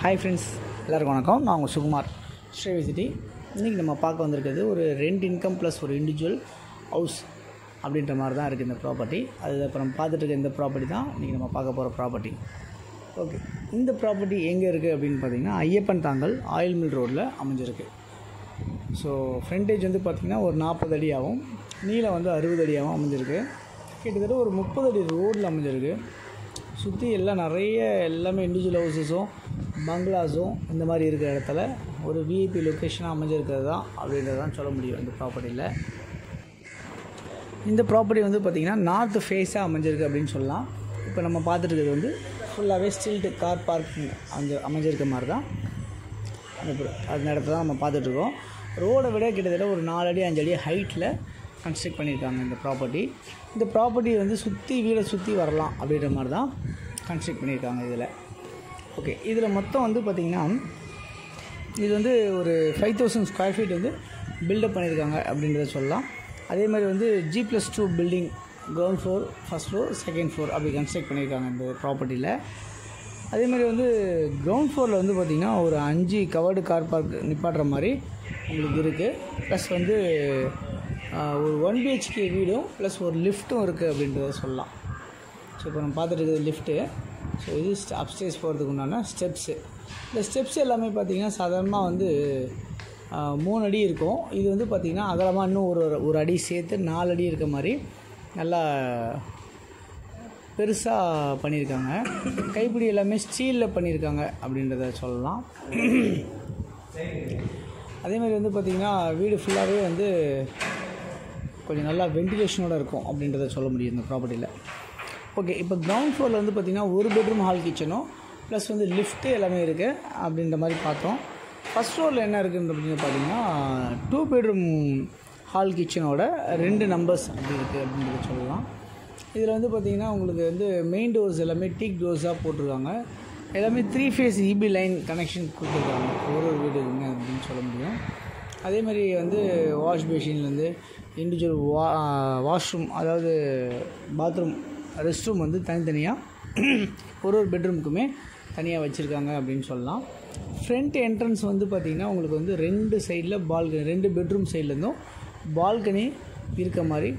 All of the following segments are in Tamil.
ஹாய் ஃப்ரெண்ட்ஸ் எல்லாருக்கும் வணக்கம் நான் உங்கள் சுகுமார் ஸ்ரீவி சிட்டி இன்றைக்கி நம்ம பார்க்க வந்திருக்கிறது ஒரு ரெண்ட் இன்கம் ப்ளஸ் ஒரு இண்டிவிஜுவல் ஹவுஸ் அப்படின்ற மாதிரி தான் இருக்குது இந்த ப்ராப்பர்ட்டி அது அப்புறம் பார்த்துட்டு இருக்க இந்த ப்ராப்பர்ட்டி தான் இன்றைக்கி நம்ம பார்க்க போகிற ப்ராப்பர்ட்டி ஓகே இந்த ப்ராப்பர்ட்டி எங்கே இருக்குது அப்படின்னு பார்த்தீங்கன்னா ஐயப்பன் தாங்கல் ஆயில் மில் ரோட்டில் அமைஞ்சிருக்கு ஸோ ஃப்ரண்டேஜ் வந்து பார்த்திங்கன்னா ஒரு நாற்பது அடியாகவும் நீளம் வந்து அறுபது அடியாகவும் அமைஞ்சிருக்கு கிட்டத்தட்ட ஒரு முப்பது அடி ரோடில் அமைஞ்சிருக்கு சுற்றி எல்லாம் நிறைய எல்லாமே இண்டிவிஜுவல் ஹவுசஸும் பங்களாஸும் இந்த மாதிரி இருக்கிற இடத்துல ஒரு விஐபி லொக்கேஷனாக அமைஞ்சிருக்கிறது தான் அப்படின்றது தான் சொல்ல முடியும் இந்த ப்ராப்பர்ட்டியில் இந்த ப்ராப்பர்ட்டி வந்து பார்த்திங்கன்னா நார்த் ஃபேஸாக அமைஞ்சிருக்கு அப்படின்னு சொல்லலாம் இப்போ நம்ம பார்த்துட்டு இருக்கிறது வந்து ஃபுல்லாகவே ஸ்டில்டு கார் பார்க்கிங் அங்கே அமைஞ்சிருக்க மாதிரி தான் அந்த பு- அந்த இடத்துல தான் நம்ம பார்த்துட்ருக்கோம் ரோடை விட கிட்டத்தட்ட ஒரு நாலு அடி அஞ்சு அடி ஹைட்டில் கன்ஸ்ட்ரக்ட் பண்ணியிருக்காங்க இந்த ப்ராப்பர்ட்டி இந்த ப்ராப்பர்ட்டி வந்து சுற்றி வீடை சுற்றி வரலாம் அப்படின்ற மாதிரி தான் கன்ஸ்ட்ரக்ட் பண்ணியிருக்காங்க இதில் ஓகே இதில் மொத்தம் வந்து பார்த்திங்கன்னா இது வந்து ஒரு ஃபைவ் தௌசண்ட் ஸ்கொயர் ஃபீட் வந்து பில்டப் பண்ணியிருக்காங்க அப்படின்றத சொல்லலாம் அதே மாதிரி வந்து G plus two building ground floor first floor second floor அப்படி கன்ஸ்ட்ரக்ட் பண்ணியிருக்காங்க இந்த ப்ராப்பர்ட்டியில் அதே மாதிரி வந்து கிரவுண்ட் ஃப்ளோரில் வந்து பார்த்திங்கன்னா ஒரு அஞ்சு கவர்டு கார் பார்க் நிப்பாட்டுற மாதிரி உங்களுக்கு இருக்குது ப்ளஸ் வந்து ஆஹ், ஒரு ஒன் பிஹெச்கே வீடும் ப்ளஸ் ஒரு லிஃப்ட்டும் இருக்குது அப்படின்றத சொல்லலாம் ஸோ இப்போ நம்ம பார்த்துட்டு இருக்கிறது லிஃப்ட்டு ஸோ இது அப்ஸ்டேஸ் போகிறதுக்கு உண்டான ஸ்டெப்ஸு இந்த ஸ்டெப்ஸ் எல்லாமே பார்த்திங்கன்னா சாதாரணமாக வந்து ஆஹ், மூணு அடி இருக்கும் இது வந்து பார்த்திங்கன்னா அகலமாக இன்னும் ஒரு ஒரு அடி சேர்த்து நாலு அடி இருக்க மாதிரி நல்லா பெருசாக பண்ணியிருக்காங்க கைப்பிடி எல்லாமே ஸ்டீலில் பண்ணியிருக்காங்க அப்படின்றத சொல்லலாம் அதே மாதிரி வந்து பார்த்திங்கன்னா வீடு ஃபுல்லாகவே வந்து கொஞ்சம் நல்லா வென்டிலேஷனோட இருக்கும் அப்படின்றத சொல்ல முடியும் இந்த ப்ராப்பர்ட்டியில் ஓகே இப்போ கிரவுண்ட் ஃப்ளோரில் வந்து பார்த்திங்கன்னா ஒரு பெட்ரூம் ஹால் கிச்சனும் ப்ளஸ் வந்து லிஃப்ட்டு எல்லாமே இருக்குது அப்படின்ற மாதிரி பார்த்தோம் ஃபஸ்ட் ஃப்ளோரில் என்ன இருக்குன்னு அப்படின்னு பார்த்தீங்கன்னா டூ பெட்ரூம் ஹால் கிச்சனோட ரெண்டு நம்பர்ஸ் அப்படி இருக்குது அப்படின்றத சொல்லலாம் இதில் வந்து பார்த்திங்கன்னா உங்களுக்கு வந்து மெயின் டோர்ஸ் எல்லாமே டீக் டோர்ஸாக போட்டிருக்காங்க எல்லாமே three phase EB line connection கொடுத்துருக்காங்க ஒரு ஒரு வீடுக்குமே அப்படின்னு சொல்ல முடியும் அதே மாதிரி வந்து வாஷ் பேஷின்லேருந்து இண்டிவிஜுவல் வா வாஷ்ரூம் அதாவது பாத்ரூம் ரெஸ்ட் ரூம் வந்து தனித்தனியாக ஒரு ஒரு பெட்ரூமுக்குமே தனியாக வச்சுருக்காங்க அப்படின்னு சொல்லலாம் ஃப்ரண்ட் என்ட்ரன்ஸ் வந்து பார்த்திங்கன்னா உங்களுக்கு வந்து ரெண்டு சைடில் பால்கனி ரெண்டு பெட்ரூம் சைட்லேருந்தும் பால்கனி இருக்க மாதிரி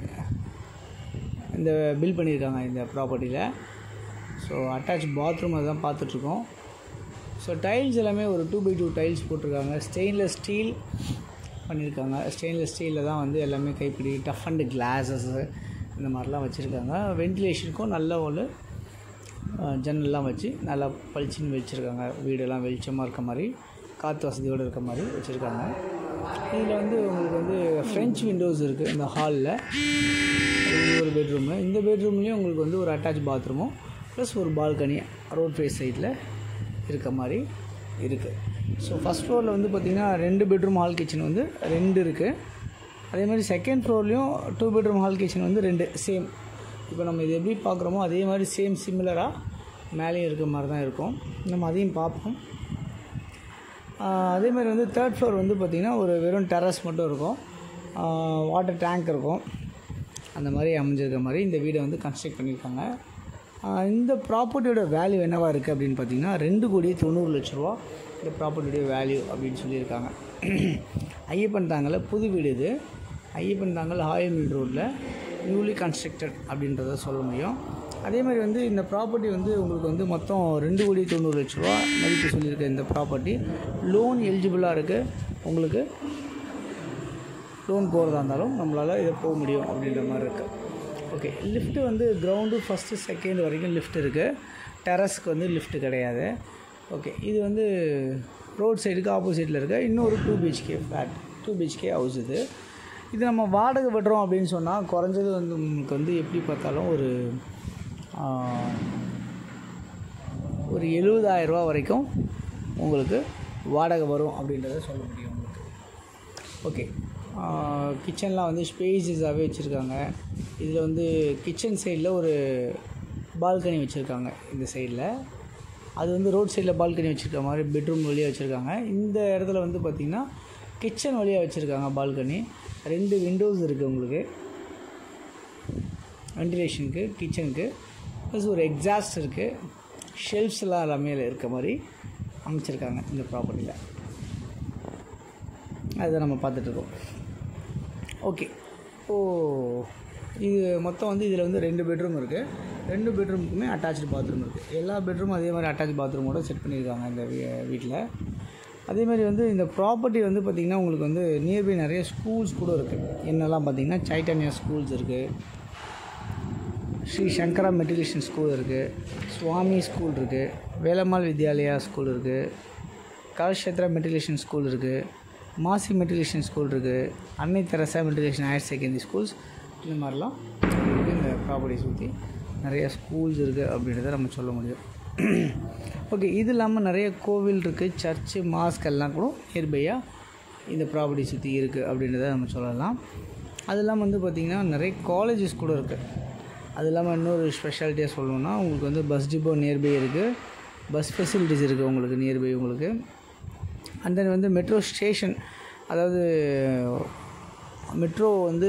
இந்த பில் பண்ணியிருக்காங்க இந்த ப்ராப்பர்ட்டியில் ஸோ அட்டாச் பாத்ரூம் அதுதான் பார்த்துட்ருக்கோம் ஸோ டைல்ஸ் எல்லாமே ஒரு டூ பை டூ டைல்ஸ் போட்டிருக்காங்க ஸ்டெயின்லெஸ் ஸ்டீல் பண்ணியிருக்காங்க ஸ்டெயின்லெஸ் ஸ்டீலில் தான் வந்து எல்லாமே கைப்பிடி டஃப் அண்ட் கிளாஸஸ் இந்த மாதிரிலாம் வச்சுருக்காங்க வென்டிலேஷனுக்கும் நல்ல ஒரு அஹ், ஜன்னல்லாம் வச்சு நல்லா பளிச்சுன்னு வச்சுருக்காங்க வீடெல்லாம் வெளிச்சமாக இருக்க மாதிரி காற்று வசதியோடு இருக்க மாதிரி வச்சுருக்காங்க இதில் வந்து உங்களுக்கு வந்து ஃப்ரெஞ்ச் விண்டோஸ் இருக்குது இந்த ஹாலில் இது ஒரு பெட்ரூமு இந்த பெட்ரூம்லேயும் உங்களுக்கு வந்து ஒரு அட்டாச் பாத்ரூமும் ப்ளஸ் ஒரு பால்கனி ரோட் ஃபேஸ் சைடில் இருக்க மாதிரி இருக்குது ஸோ ஃபஸ்ட் ஃப்ளோரில் வந்து பார்த்திங்கன்னா ரெண்டு பெட்ரூம் ஹால் கிச்சன் வந்து ரெண்டு இருக்குது அதே மாதிரி செகண்ட் ஃப்ளோர்லேயும் டூ பெட்ரூம் ஹால் கிச்சன் வந்து ரெண்டு சேம் இப்போ நம்ம இது எப்படி பார்க்குறோமோ அதே மாதிரி சேம் சிமிலராக மேலேயும் இருக்க மாதிரி தான் இருக்கும் நம்ம அதையும் பார்ப்போம் ஆஹ் அதே மாதிரி வந்து தேர்ட் ஃப்ளோர் வந்து பார்த்திங்கன்னா ஒரு வெறும் டெரஸ் மட்டும் இருக்கும் வாட்டர் டேங்க் இருக்கும் அந்த மாதிரி அமைஞ்சிருக்க மாதிரி இந்த வீடை வந்து கன்ஸ்ட்ரக்ட் பண்ணியிருக்காங்க ஆஹ் இந்த ப்ராப்பர்ட்டியோட வேல்யூ என்னவா இருக்குது அப்படின்னு பார்த்தீங்கன்னா ரெண்டு கோடி தொண்ணூறு லட்ச ரூபா இந்த ப்ராப்பர்ட்டியோட வேல்யூ அப்படின்னு சொல்லியிருக்காங்க ஐயப்பன் தாங்கல புது வீடு இது ஐயப்பன் தாங்கல் ஆயில் மில் ரோட்டில் நியூலி கன்ஸ்ட்ரக்டட் அப்படின்றத சொல்ல முடியும் அதே மாதிரி வந்து இந்த ப்ராப்பர்ட்டி வந்து உங்களுக்கு வந்து மொத்தம் ரெண்டு கோடி தொண்ணூறு லட்ச ரூபா மதிப்பு சொல்லியிருக்க இந்த ப்ராப்பர்ட்டி லோன் எலிஜிபிளாக இருக்குது உங்களுக்கு லோன் போகிறதா இருந்தாலும் நம்மளால் இதை போக முடியும் அப்படின்ற மாதிரி இருக்குது ஓகே லிஃப்ட்டு வந்து கிரவுண்டு ஃபஸ்ட்டு செகண்ட் வரைக்கும் லிஃப்ட் இருக்குது டெரஸ்க்கு வந்து லிஃப்ட் கிடையாது ஓகே இது வந்து ரோட் சைடுக்கு ஆப்போசிட்டில் இருக்க இன்னொரு two BHK flat two BHK house இது இது நம்ம வாடகை விடுறோம் அப்படின்னு சொன்னால் குறைஞ்சது வந்து உங்களுக்கு வந்து எப்படி பார்த்தாலும் ஒரு ஆஹ், ஒரு 70000 ரூபா வரைக்கும் உங்களுக்கு வாடகை வரும் அப்படின்றத சொல்ல முடியும் உங்களுக்கு ஓகே கிச்சன்லாம் வந்து ஸ்பேசஸாகவே வச்சுருக்காங்க இதில் வந்து கிச்சன் சைடில் ஒரு பால்கனி வச்சுருக்காங்க இந்த சைடில் அது வந்து ரோட் சைடில் பால்கனி வச்சுருக்க மாதிரி பெட்ரூம் வழியாக வச்சுருக்காங்க இந்த இடத்துல வந்து பார்த்திங்கன்னா கிச்சன் வழியாக வச்சுருக்காங்க பால்கனி ரெண்டு விண்டோஸ் இருக்குது உங்களுக்கு வென்டிலேஷனுக்கு கிச்சனுக்கு ப்ளஸ் ஒரு எக்ஸாஸ்ட் இருக்குது ஷெல்ஃப்ஸ்லாம் எல்லாமே இருக்க மாதிரி அமைச்சிருக்காங்க இந்த ப்ராப்பர்ட்டியில் அதுதான் நம்ம பார்த்துட்ருக்கோம் ஓகே இப்போது இது மொத்தம் வந்து இதில் வந்து ரெண்டு பெட்ரூம் இருக்குது ரெண்டு பெட்ரூமுக்குமே அட்டாச்சு பாத்ரூம் இருக்குது எல்லா பெட்ரூமும் அதே மாதிரி அட்டாச் பாத்ரூமோட செட் பண்ணியிருக்காங்க இந்த வீட்டில் அதே மாதிரி வந்து இந்த ப்ராப்பர்ட்டி வந்து பார்த்திங்கன்னா உங்களுக்கு வந்து நியர்பை நிறைய ஸ்கூல்ஸ் கூட இருக்குது என்னெல்லாம் பார்த்திங்கன்னா சைட்டன்யா ஸ்கூல்ஸ் இருக்குது ஸ்ரீ சங்கரா மெட்ரிகுலேஷன் ஸ்கூல் இருக்குது சுவாமி ஸ்கூல் இருக்குது வேலம்மாள் வித்யாலயா ஸ்கூல் இருக்குது கலஷேத்ரா மெட்ரிகுலேஷன் ஸ்கூல் இருக்குது மாசி மெட்ரிகுலேஷன் ஸ்கூல் இருக்குது Annai Teresa matriculation higher secondary schools இந்த மாதிரிலாம் இருக்குது இந்த ப்ராப்பர்ட்டி சுற்றி நிறைய ஸ்கூல்ஸ் இருக்குது அப்படின்றத நம்ம சொல்ல முடியும் ஓகே இது இல்லாமல் நிறைய கோவில் இருக்குது சர்ச்சு மாஸ்க் எல்லாம் கூட நியர்பையாக இந்த ப்ராப்பர்ட்டி சுற்றி இருக்குது அப்படின்றத நம்ம சொல்லலாம் அது இல்லாமல் வந்து பார்த்திங்கன்னா நிறைய காலேஜஸ் கூட இருக்குது அது இல்லாமல் இன்னொரு ஸ்பெஷாலிட்டியாக சொல்லணும்னா உங்களுக்கு வந்து பஸ் டிப்போ நியர்பை இருக்குது பஸ் ஃபெசிலிட்டிஸ் இருக்குது உங்களுக்கு நியர்பை உங்களுக்கு அண்ட் தென் வந்து மெட்ரோ ஸ்டேஷன் அதாவது மெட்ரோ வந்து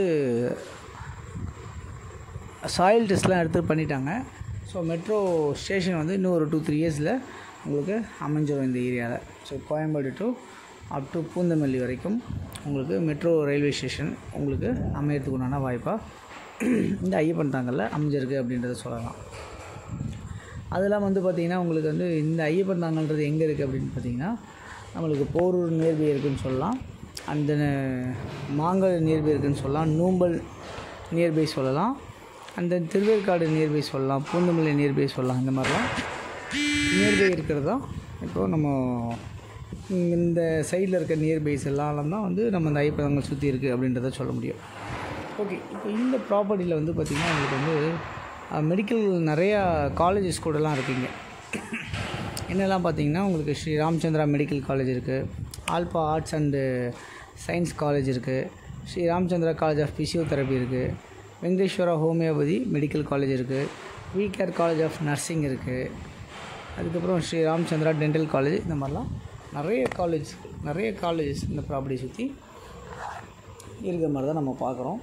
சாயில் டெஸ்ட்லாம் எடுத்து பண்ணிட்டாங்க ஸோ மெட்ரோ ஸ்டேஷன் வந்து இன்னும் ஒரு டூ த்ரீ இயர்ஸில் உங்களுக்கு அமைஞ்சிடும் இந்த ஏரியாவில் so Koyambedu to up to Poonamallee வரைக்கும் உங்களுக்கு மெட்ரோ ரயில்வே ஸ்டேஷன் உங்களுக்கு அமையறதுக்கு உண்டான வாய்ப்பாக இந்த ஐயப்பன் தாங்கல்ல அமைஞ்சிருக்கு அப்படின்றத சொல்லலாம் அதெல்லாம் வந்து பார்த்திங்கன்னா உங்களுக்கு வந்து இந்த ஐயப்பன் தாங்கல்ன்றது எங்கே இருக்குது அப்படின்னு பார்த்தீங்கன்னா நம்மளுக்கு போரூர் நேர்பை இருக்குதுன்னு சொல்லலாம் அந்த மாங்கல் நேர்பை இருக்குதுன்னு சொல்லலாம் நூம்பல் நியர்பை சொல்லலாம் அந்த திருவேற்காடு நியர்பை சொல்லலாம் பூந்தமல்லி நியர்பை சொல்லலாம் இந்த மாதிரிலாம் நியர்பை இருக்கிறது தான் இப்போது நம்ம இந்த சைடில் இருக்க நியர்பைஸ் எல்லாம் தான் வந்து நம்ம இந்த ஐப்பதங்கள் சுற்றி இருக்குது அப்படின்றத சொல்ல முடியும் ஓகே இப்போ இந்த ப்ராப்பர்ட்டியில் வந்து பார்த்திங்கன்னா உங்களுக்கு வந்து மெடிக்கல் நிறையா காலேஜஸ் கூடலாம் இருக்குங்க என்னெல்லாம் பார்த்தீங்கன்னா உங்களுக்கு ஸ்ரீ ராமச்சந்திரா மெடிக்கல் காலேஜ் இருக்குது Alpha arts and science college இருக்குது Sri Ramachandra college of physiotherapy இருக்குது வெங்கடேஸ்வரா ஹோமியோபதி மெடிக்கல் காலேஜ் இருக்குது V care college of nursing இருக்குது அதுக்கப்புறம் ஸ்ரீ ராமச்சந்திரா டென்டல் காலேஜ் இந்த மாதிரிலாம் நிறைய காலேஜ் நிறைய காலேஜஸ் இந்த ப்ராப்பர்ட்டி சுற்றி இருக்கிற மாதிரி தான் நம்ம பார்க்குறோம்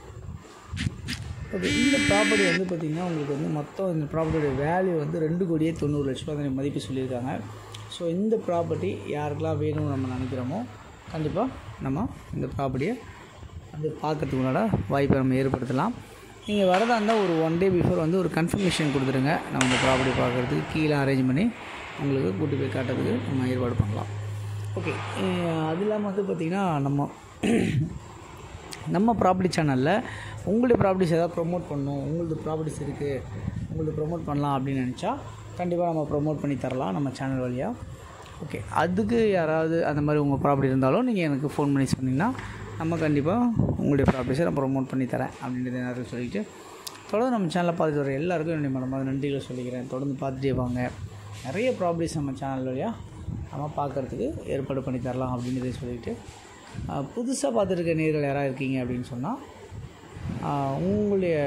ஓகே இந்த ப்ராப்பர்ட்டி வந்து பார்த்திங்கன்னா உங்களுக்கு வந்து மொத்தம் இந்த ப்ராப்பர்ட்டியோட வேல்யூ வந்து ரெண்டு கோடியே தொண்ணூறு லட்ச ரூபா மதிப்பு சொல்லியிருக்காங்க ஸோ இந்த ப்ராப்பர்ட்டி யாருக்கெல்லாம் வேணும்னு நம்ம நினைக்கிறோமோ கண்டிப்பாக நம்ம இந்த ப்ராப்பர்ட்டியை வந்து பார்க்கறதுக்கு உண்டான வாய்ப்பை நம்ம ஏற்படுத்தலாம் நீங்கள் வரதா இருந்தால் ஒரு ஒன் டே பிஃபோர் வந்து ஒரு கன்ஃபர்மேஷன் கொடுத்துருங்க நம்ம இந்த ப்ராப்பர்ட்டி பார்க்குறதுக்கு கீழே அரேஞ்ச் பண்ணி உங்களுக்கு கூட்டி போய் காட்டுறதுக்கு நம்ம ஏற்பாடு பண்ணலாம் ஓகே அது இல்லாமல் வந்து பார்த்திங்கன்னா நம்ம நம்ம ப்ராப்பர்ட்டி சேனலில் உங்களுடைய ப்ராப்பர்ட்டிஸ் எதாவது ப்ரொமோட் பண்ணணும் உங்களது ப்ராப்பர்ட்டிஸ் இருக்குது உங்களது ப்ரொமோட் பண்ணலாம் அப்படின்னு நினச்சா கண்டிப்பாக நம்ம ப்ரொமோட் பண்ணி தரலாம் நம்ம சேனல் வழியாக ஓகே அதுக்கு யாராவது அந்த மாதிரி உங்கள் ப்ராப்பர்ட்டி இருந்தாலும் நீங்கள் எனக்கு ஃபோன் பண்ணி சொன்னீங்கன்னா நம்ம கண்டிப்பாக உங்களுடைய ப்ராப்பர்ட்டிஸை நான் ப்ரொமோட் பண்ணி தரேன் அப்படின்றத நேரத்தில் சொல்லிவிட்டு தொடர்ந்து நம்ம சேனலில் பார்த்துட்டு வர எல்லாருக்கும் என்னுடைய மனமாக நன்றிகளை சொல்லிக்கிறேன் தொடர்ந்து பார்த்துட்டே வாங்க நிறைய ப்ராப்பர்ட்டிஸ் நம்ம சேனல் வழியாக நம்ம பார்க்குறதுக்கு ஏற்பாடு பண்ணி தரலாம் அப்படின்றத சொல்லிவிட்டு புதுசாக பார்த்துருக்க நேர்கள் யாராக இருக்கீங்க அப்படின்னு சொன்னால் உங்களுடைய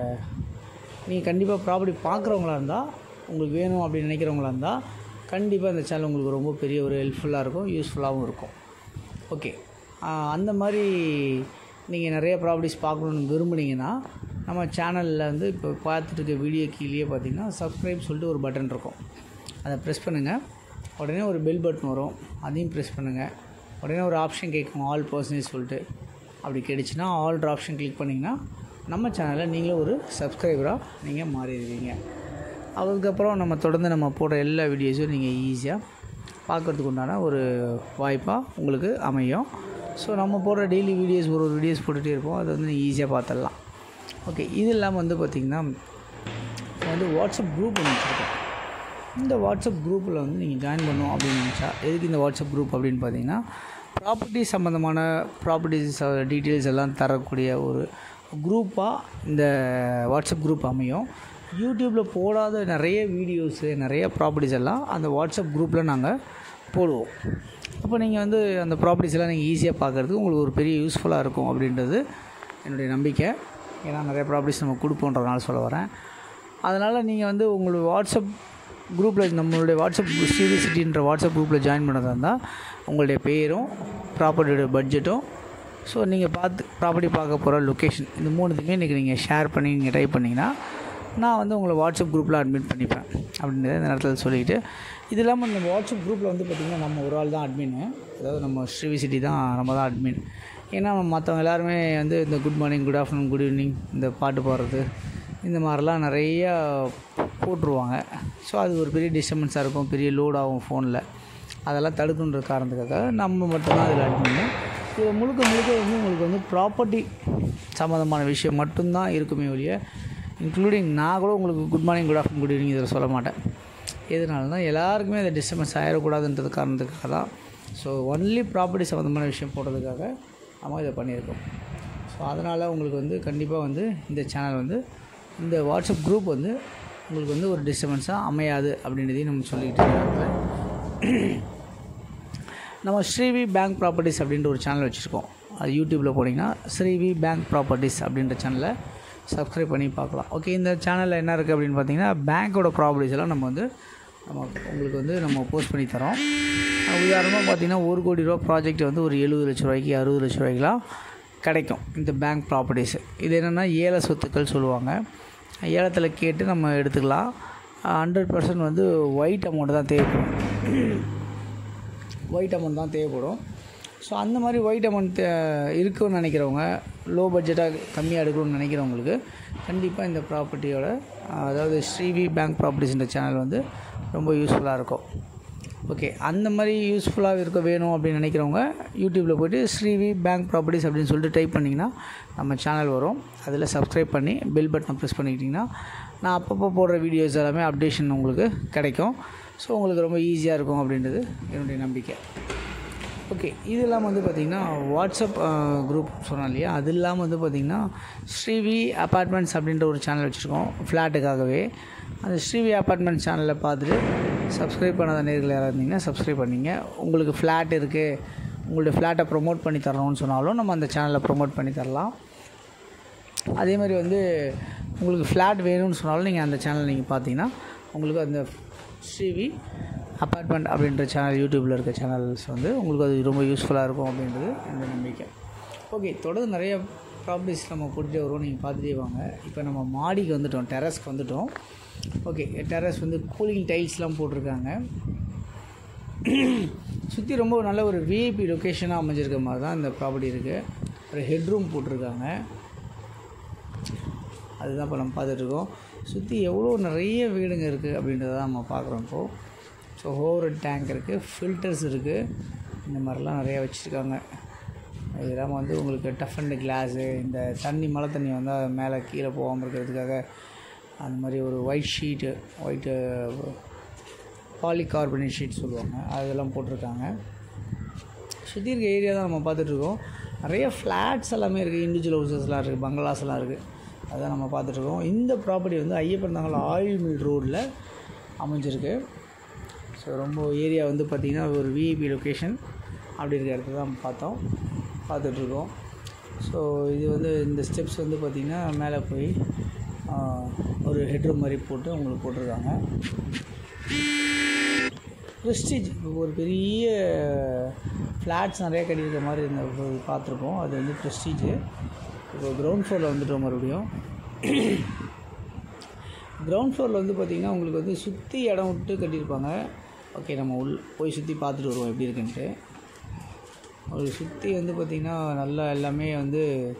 நீங்கள் கண்டிப்பாக ப்ராப்பர்ட்டி பார்க்குறவங்களா இருந்தால் உங்களுக்கு வேணும் அப்படின்னு நினைக்கிறவங்களா இருந்தால் கண்டிப்பாக இந்த சேனல் உங்களுக்கு ரொம்ப பெரிய ஒரு ஹெல்ப்ஃபுல்லாக இருக்கும் யூஸ்ஃபுல்லாகவும் இருக்கும் ஓகே அந்த மாதிரி நீங்கள் நிறைய ப்ராப்பர்ட்டிஸ் பார்க்கணுன்னு விரும்புனீங்கன்னா நம்ம சேனலில் வந்து இப்போ பார்த்துட்டு இருக்க வீடியோ கீழே பார்த்தீங்கன்னா சப்ஸ்கிரைப் சொல்லிட்டு ஒரு பட்டன் இருக்கும் அதை ப்ரெஸ் பண்ணுங்கள் உடனே ஒரு பெல் பட்டன் வரும் அதையும் ப்ரெஸ் பண்ணுங்கள் உடனே ஒரு ஆப்ஷன் கேட்கும் ஆல் பர்சன்டேஜ் சொல்லிட்டு அப்படி கிடைச்சின்னா ஆல்ட்ரு ஆப்ஷன் கிளிக் பண்ணிங்கன்னா நம்ம சேனலில் நீங்களும் ஒரு சப்ஸ்கிரைபராக நீங்கள் மாறிடுவீங்க அதுக்கப்புறம் நம்ம தொடர்ந்து நம்ம போடுற எல்லா வீடியோஸும் நீங்கள் ஈஸியாக பார்க்குறதுக்கு உண்டான ஒரு வாய்ப்பாக உங்களுக்கு அமையும் ஸோ நம்ம போடுற டெய்லி வீடியோஸ் ஒரு ஒரு வீடியோஸ் போட்டுகிட்டே இருப்போம் அதை வந்து நீங்கள் ஈஸியாக பார்த்துடலாம் ஓகே இது இல்லாமல் வந்து பார்த்திங்கன்னா வந்து வாட்ஸ்அப் குரூப் ஒன்று வச்சுருக்கோம் இந்த வாட்ஸ்அப் குரூப்பில் வந்து நீங்கள் ஜாயின் பண்ணணும் அப்படின்னு நினச்சா எதுக்கு இந்த வாட்ஸ்அப் குரூப் அப்படின்னு பார்த்தீங்கன்னா ப்ராப்பர்ட்டி சம்மந்தமான ப்ராப்பர்ட்டிஸ் டீட்டெயில்ஸ் எல்லாம் தரக்கூடிய ஒரு குரூப்பாக இந்த வாட்ஸ்அப் குரூப் அமையும் யூடியூப்பில் போடாத நிறைய வீடியோஸு நிறைய ப்ராப்பர்ட்டிஸ் எல்லாம் அந்த வாட்ஸ்அப் குரூப்பில் நாங்கள் போடுவோம் அப்போ நீங்கள் வந்து அந்த ப்ராப்பர்ட்டிஸ் எல்லாம் நீங்கள் ஈஸியாக பார்க்குறதுக்கு உங்களுக்கு ஒரு பெரிய யூஸ்ஃபுல்லாக இருக்கும் அப்படின்றது என்னுடைய நம்பிக்கை ஏன்னா நிறைய ப்ராப்பர்ட்டிஸ் நம்ம கொடுப்போன்றதுனால சொல்ல வரேன் அதனால் நீங்கள் வந்து உங்களுடைய வாட்ஸ்அப் குரூப்பில் நம்மளுடைய வாட்ஸ்அப் சிவி சிட்டின்ற வாட்ஸ்அப் குரூப்பில் ஜாயின் பண்ணதா இருந்தால் உங்களுடைய பேரும் ப்ராப்பர்ட்டியோட பட்ஜெட்டும் ஸோ நீங்கள் பார்த்து ப்ராப்பர்ட்டி பார்க்க போகிற லொக்கேஷன் இந்த மூணுத்தையுமே இன்றைக்கி நீங்கள் ஷேர் பண்ணி நீங்கள் டைப் பண்ணிங்கன்னா நான் வந்து உங்களை வாட்ஸ்அப் குரூப்பில் அட்மிட் பண்ணிப்பேன் அப்படின்றத இந்த நேரத்தில் சொல்லிக்கிட்டு இது இல்லாமல் இந்த வாட்ஸ்அப் குரூப்பில் வந்து பார்த்திங்கன்னா நம்ம ஒரு ஆள் தான் அட்மின் அதாவது நம்ம ஸ்ரீவி சிட்டி தான் நம்ம தான் அட்மின் ஏன்னா மற்றவங்க எல்லாருமே வந்து இந்த good morning good afternoon good evening இந்த பாட்டு பாடுறது இந்த மாதிரிலாம் நிறையா போட்டுருவாங்க ஸோ அது ஒரு பெரிய டிஸ்டர்பன்ஸாக இருக்கும் பெரிய லோட் ஆகும் ஃபோனில் அதெல்லாம் தடுக்குன்ற காரணத்துக்காக நம்ம மட்டும்தான் அதில் அட்மின் இதில் முழுக்க முழுக்க வந்து உங்களுக்கு வந்து ப்ராப்பர்ட்டி சம்மந்தமான விஷயம் மட்டும்தான் இருக்குமே ஒழிய இன்க்ளூடிங் நான் கூட உங்களுக்கு good morning good afternoon good evening இதில் சொல்ல மாட்டேன் எதனால தான் எல்லாருக்குமே இந்த டிஸ்டர்பன்ஸ் ஆகிடக்கூடாதுன்றது காரணத்துக்காக தான் ஸோ ஒன்லி ப்ராப்பர்ட்டி சம்மந்தமான விஷயம் போடுறதுக்காக நம்ம இதை பண்ணியிருக்கோம் ஸோ அதனால் உங்களுக்கு வந்து கண்டிப்பாக வந்து இந்த சேனல் வந்து இந்த வாட்ஸ்அப் குரூப் வந்து உங்களுக்கு வந்து ஒரு டிஸ்டர்பன்ஸாக அமையாது அப்படின்றதையும் நம்ம சொல்லிக்கிட்டு இருக்காங்க நம்ம ஸ்ரீவி பேங்க் ப்ராப்பர்ட்டிஸ் அப்படின்ற ஒரு சேனல் வச்சுருக்கோம் அது யூடியூப்பில் போனீங்கன்னா ஸ்ரீவி பேங்க் ப்ராப்பர்ட்டிஸ் அப்படின்ற சேனலை சப்ஸ்கிரைப் பண்ணி பார்க்கலாம் ஓகே இந்த சேனலில் என்ன இருக்குது அப்படின்னு பார்த்தீங்கன்னா பேங்க்கோட ப்ராப்பர்ட்டிஸ் எல்லாம் நம்ம வந்து நம்ம உங்களுக்கு வந்து நம்ம போஸ்ட் பண்ணி தரோம் உதாரணமாக பார்த்தீங்கன்னா ஒரு கோடி ரூபா ப்ராஜெக்ட் வந்து ஒரு எழுபது லட்ச ரூபாய்க்கு அறுபது லட்ச ரூபாய்க்குலாம் கிடைக்கும் இந்த பேங்க் ப்ராப்பர்ட்டிஸ் இது என்னென்னா ஏல சொத்துக்கள் சொல்லுவாங்க ஏலத்தில் கேட்டு நம்ம எடுத்துக்கலாம் ஹண்ட்ரட் பர்சன்ட் வந்து ஒயிட் அமௌண்ட் தான் தேவைப்படும் ஒயிட் அமௌண்ட் தான் தேவைப்படும் ஸோ அந்த மாதிரி ஒயிட் அமௌண்ட் இருக்குன்னு நினைக்கிறவங்க லோ பட்ஜெட்டாக கம்மியாக எடுக்கணும்னு நினைக்கிறவங்களுக்கு கண்டிப்பாக இந்த ப்ராப்பர்ட்டியோட அதாவது ஸ்ரீவி பேங்க் ப்ராப்பர்ட்டிஸ்ன்ற சேனல் வந்து ரொம்ப யூஸ்ஃபுல்லாக இருக்கும் ஓகே அந்த மாதிரி யூஸ்ஃபுல்லாக இருக்க வேணும் அப்படின்னு நினைக்கிறவங்க யூடியூப்பில் போய்ட்டு ஸ்ரீவி பேங்க் ப்ராப்பர்ட்டிஸ் அப்படின்னு சொல்லிட்டு டைப் பண்ணிங்கன்னா நம்ம சேனல் வரும் அதில் சப்ஸ்கிரைப் பண்ணி பெல் பட்டனை ப்ரெஸ் பண்ணிக்கிட்டிங்கன்னா நான் அப்பப்போ போடுற வீடியோஸ் எல்லாமே அப்டேஷன் உங்களுக்கு கிடைக்கும் ஸோ உங்களுக்கு ரொம்ப ஈஸியாக இருக்கும் அப்படின்றது என்னுடைய நம்பிக்கை ஓகே இது இல்லாமல் வந்து பார்த்திங்கன்னா வாட்ஸ்அப் குரூப் சொன்னோம் இல்லையா அது இல்லாமல் வந்து பார்த்திங்கன்னா ஸ்ரீவி அப்பார்ட்மெண்ட்ஸ் அப்படின்ற ஒரு சேனல் வச்சுருக்கோம் ஃப்ளாட்டுக்காகவே அந்த ஸ்ரீவி அப்பார்ட்மெண்ட் சேனலில் பார்த்துட்டு சப்ஸ்கிரைப் பண்ணாத நேர்கள் யாராவது இருந்தீங்கன்னா சப்ஸ்கிரைப் பண்ணிங்க உங்களுக்கு ஃப்ளாட் இருக்குது உங்களுடைய ஃப்ளாட்டை ப்ரொமோட் பண்ணி தரணும்னு சொன்னாலும் நம்ம அந்த சேனலில் ப்ரொமோட் பண்ணி தரலாம் அதே மாதிரி வந்து உங்களுக்கு ஃப்ளாட் வேணும்னு சொன்னாலும் நீங்கள் அந்த சேனல் நீங்கள் பார்த்தீங்கன்னா உங்களுக்கு அந்த ஸ்ரீவி அப்பார்ட்மெண்ட் அப்படின்ற சேனல் யூடியூப்பில் இருக்க சேனல்ஸ் வந்து உங்களுக்கு அது ரொம்ப யூஸ்ஃபுல்லாக இருக்கும் அப்படின்றது என்னோட நம்பிக்கை ஓகே தொடர்ந்து நிறைய ப்ராப்பர்ட்டிஸ் நம்ம போட்டுகிட்டே வருவோம் நீங்கள் பார்த்துட்டே வாங்க இப்போ நம்ம மாடிக்கு வந்துட்டோம் டெரஸ்க்கு வந்துட்டோம் ஓகே டெரஸ் வந்து கூலிங் டைல்ஸ்லாம் போட்டிருக்காங்க சுற்றி ரொம்ப நல்ல ஒரு விஐபி லொக்கேஷனாக அமைஞ்சிருக்க மாதிரி தான் இந்த ப்ராப்பர்ட்டி இருக்குது ஒரு ஹெட்ரூம் போட்டிருக்காங்க அதுதான் இப்போ நம்ம பார்த்துட்ருக்கோம் சுற்றி எவ்வளோ நிறைய வீடுங்க இருக்குது அப்படின்றத நம்ம பார்க்குறோம் இப்போது ஸோ ஓவர் டேங்க் இருக்குது ஃபில்டர்ஸ் இருக்குது இந்த மாதிரிலாம் நிறையா வச்சுருக்காங்க அது இல்லாமல் வந்து உங்களுக்கு டஃப் அண்ட் கிளாஸு இந்த தண்ணி மழை தண்ணி வந்தால் மேலே கீழே போகாமல் இருக்கிறதுக்காக அந்த மாதிரி ஒரு white sheet white polycarbonate sheet சொல்லுவாங்க அதெல்லாம் போட்டிருக்காங்க சுற்றி இருக்க ஏரியா தான் நம்ம பார்த்துட்ருக்கோம் நிறைய ஃப்ளாட்ஸ் எல்லாமே இருக்குது இண்டிவிஜுவல் ஹவுசஸ்லாம் இருக்குது பங்களாஸ் எல்லாம் இருக்குது அதான் நம்ம பார்த்துட்ருக்கோம் இந்த ப்ராப்பர்ட்டி வந்து ஐயப்பன் தாங்கல் ஆயில் மில் ரோடில் அமைஞ்சிருக்கு ஸோ ரொம்ப ஏரியா வந்து பார்த்திங்கன்னா ஒரு விஐபி லொக்கேஷன் அப்படி இருக்க இடத்துல தான் பார்த்தோம் பார்த்துட்ருக்கோம் ஸோ இது வந்து இந்த ஸ்டெப்ஸ் வந்து பார்த்திங்கன்னா மேலே போய் ஒரு ஹெட்ரூம் மாதிரி போட்டு உங்களுக்கு போட்டிருக்காங்க ப்ரெஸ்டீஜ் ஒரு பெரிய ஃப்ளாட்ஸ் நிறைய கட்டியிருக்க மாதிரி இந்த பார்த்துருப்போம் அது வந்து ப்ரெஸ்டீஜு இப்போ கிரவுண்ட் ஃப்ளோரில் வந்துட்டோம் மறுபடியும் கிரவுண்ட் ஃப்ளோரில் வந்து பார்த்திங்கன்னா உங்களுக்கு வந்து சுற்றி இடம் விட்டு கட்டியிருப்பாங்க ஓகே நம்ம உள் போய் சுற்றி பார்த்துட்டு வருவோம் எப்படி இருக்குன்ட்டு ஒரு சுற்றி வந்து பார்த்திங்கன்னா நல்லா எல்லாமே வந்து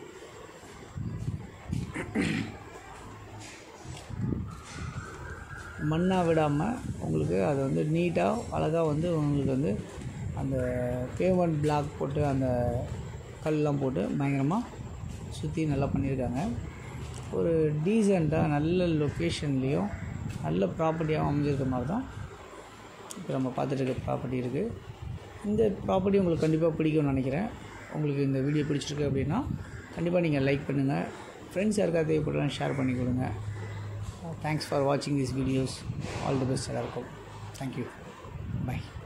மண்ணாக விடாமல் உங்களுக்கு அதை வந்து நீட்டாக அழகாக வந்து உங்களுக்கு வந்து அந்த பேமெண்ட் பிளாக் போட்டு அந்த கல்லாம் போட்டு பயங்கரமாக சுற்றி நல்லா பண்ணியிருக்காங்க ஒரு டீசெண்டாக நல்ல லொக்கேஷன்லேயும் நல்ல ப்ராப்பர்ட்டியாகவும் அமைஞ்சிருக்க மாதிரி தான் இப்போ நம்ம பார்த்துட்டு இருக்க ப்ராப்பர்ட்டி இருக்குது இந்த ப்ராப்பர்ட்டி உங்களுக்கு கண்டிப்பாக பிடிக்கும்னு நினைக்கிறேன் உங்களுக்கு இந்த வீடியோ பிடிச்சிருக்கு அப்படின்னா கண்டிப்பாக நீங்கள் லைக் பண்ணுங்கள் ஃப்ரெண்ட்ஸ் யாருக்காவது தேவைப்படுறாங்க ஷேர் பண்ணி கொடுங்க தேங்க்ஸ் ஃபார் வாட்சிங் this videos all the best எல்லாருக்கும் தேங்க்யூ பை